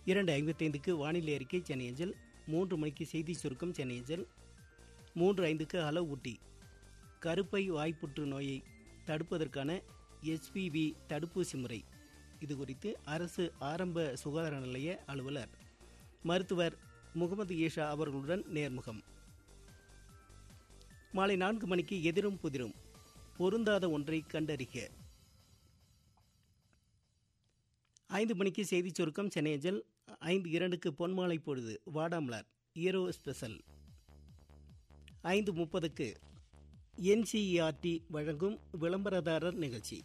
இரண்டு ஐம்பத்தைந்துக்கு வானிலை அறிக்கை சென்னை அஞ்சல் மூன்று மணிக்கு செய்தி சுருக்கம் சென்னை அஞ்சல் மூன்று ஐந்துக்கு ஹலோ ஊட்டி கருப்பை வாய்ப்புற்று நோயை தடுப்பதற்கான எஸ்பிவி தடுப்பூசி முறை இது குறித்து அரசு ஆரம்ப சுகாதார நிலைய அலுவலர் மருத்துவர் முகமது ஈஷா அவர்களுடன் நேர்முகம் மாலை நான்கு மணிக்கு எதிரும் புதிரும் பொருந்தாத ஒன்றை கண்டறிக ஐந்து மணிக்கு செய்திச் சுருக்கம் சென்னை அஞ்சல் ஐந்து இரண்டுக்கு பொன்மாலை பொழுது வாடாமலர் ஈரோ ஸ்பெஷல் ஐந்து முப்பதுக்கு என்சிஇஆர்டி வழங்கும் விளம்பரதாரர் நிகழ்ச்சி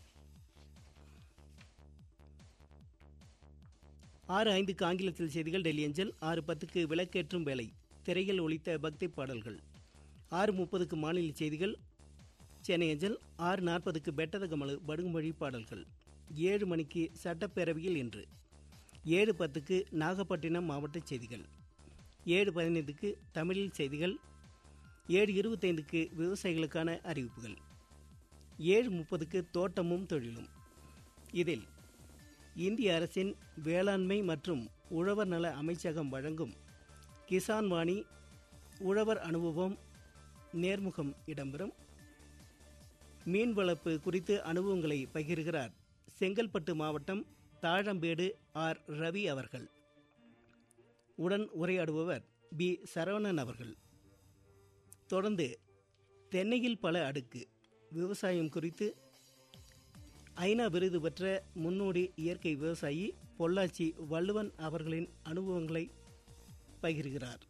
ஆறு ஐந்துக்கு ஆங்கிலத்தில் செய்திகள் டெல்லி அஞ்சல் ஆறு பத்துக்கு விளக்கேற்றும் வேலை திரையில் ஒலித்த பக்தி பாடல்கள் ஆறு முப்பதுக்கு மாநில செய்திகள் சென்னை அஞ்சல் ஆறு நாற்பதுக்கு பெட்டதகமலு படுகுமொழி பாடல்கள் ஏழு மணிக்கு சட்டப்பேரவையில் இன்று ஏழு பத்துக்கு நாகப்பட்டினம் மாவட்ட செய்திகள் ஏழு பதினைந்துக்கு தமிழில் செய்திகள் ஏழு இருபத்தைந்துக்கு விவசாயிகளுக்கான அறிவிப்புகள் ஏழு முப்பதுக்கு தோட்டமும் தொழிலும் இதில் இந்திய அரசின் வேளாண்மை மற்றும் உழவர் நல அமைச்சகம் வழங்கும் கிசான் வாணி உழவர் அனுபவம் நேர்முகம் இடம்பெறும் மீன் வளர்ப்பு குறித்து அனுபவங்களை பகிர்கிறார் செங்கல்பட்டு மாவட்டம் தாழம்பேடு ஆர் ரவி அவர்கள் உடன் உரையாடுபவர் பி சரவணன் அவர்கள் தொடர்ந்து தென்னையில் பல அடுக்கு விவசாயம் குறித்து ஐநா விருது பெற்ற முன்னோடி இயற்கை விவசாயி பொள்ளாச்சி வள்ளுவன் அவர்களின் அனுபவங்களை பகிர்கிறார்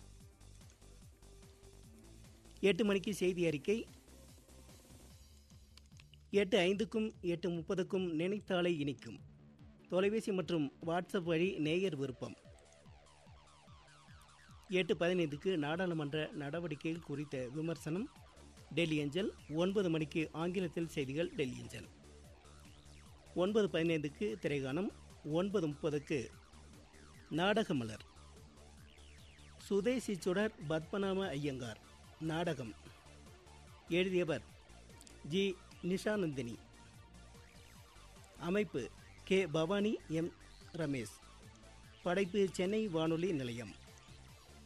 எட்டு மணிக்கு செய்தி அறிக்கை எட்டு ஐந்துக்கும் எட்டு முப்பதுக்கும் நினைத்தாலே இனிக்கும் தொலைபேசி மற்றும் வாட்ஸ்அப் வழி நேயர் விருப்பம் எட்டு பதினைந்துக்கு நாடாளுமன்ற நடவடிக்கைகள் குறித்த விமர்சனம் டெல்லி அஞ்சல் ஒன்பது மணிக்கு ஆங்கிலத்தில் செய்திகள் டெல்லி அஞ்சல் ஒன்பது பதினைந்துக்கு திரைகானம் ஒன்பது முப்பதுக்கு நாடகமலர் சுதேசி சுடர் பத்மநாம ஐயங்கார் நாடகம் எழுதியவர் ஜி நிஷானந்தினி அமைப்பு கே பவானி எம் ரமேஷ் படைப்பு சென்னை வானொலி நிலையம்